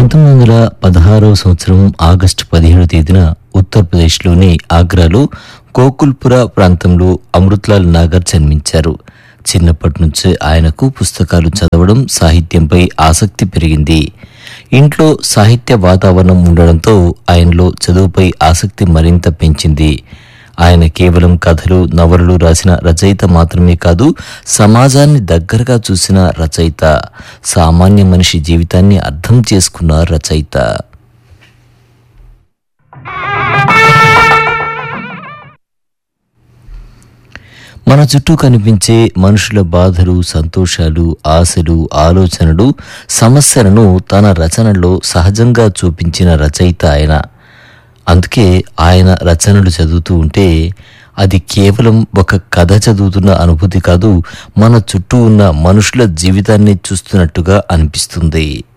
పంతొమ్మిది వందల పదహారవ సంవత్సరం ఆగస్టు పదిహేడు తేదీన ఉత్తరప్రదేశ్లోని ఆగ్రాలో గోకుల్పుర ప్రాంతంలో అమృత్లాల్ నాగర్ జన్మించారు చిన్నప్పటి నుంచి ఆయనకు పుస్తకాలు చదవడం సాహిత్యంపై ఆసక్తి పెరిగింది ఇంట్లో సాహిత్య వాతావరణం ఉండడంతో ఆయనలో చదువుపై ఆసక్తి మరింత పెంచింది ఆయన కేవలం కథలు నవలలు రాసిన రచయిత మాత్రమే కాదు సమాజాన్ని దగ్గరగా చూసిన రచయిత సామాన్య మనిషి జీవితాన్ని అర్థం చేసుకున్న రచయిత మన చుట్టూ కనిపించే మనుషుల బాధలు సంతోషాలు ఆశలు ఆలోచనలు సమస్యలను తన రచనలో సహజంగా చూపించిన రచయిత ఆయన అందుకే ఆయన రచనలు చదువుతూ ఉంటే అది కేవలం ఒక కథ చదువుతున్న అనుభూతి కాదు మన చుట్టూ ఉన్న మనుషుల జీవితాన్ని చూస్తున్నట్టుగా అనిపిస్తుంది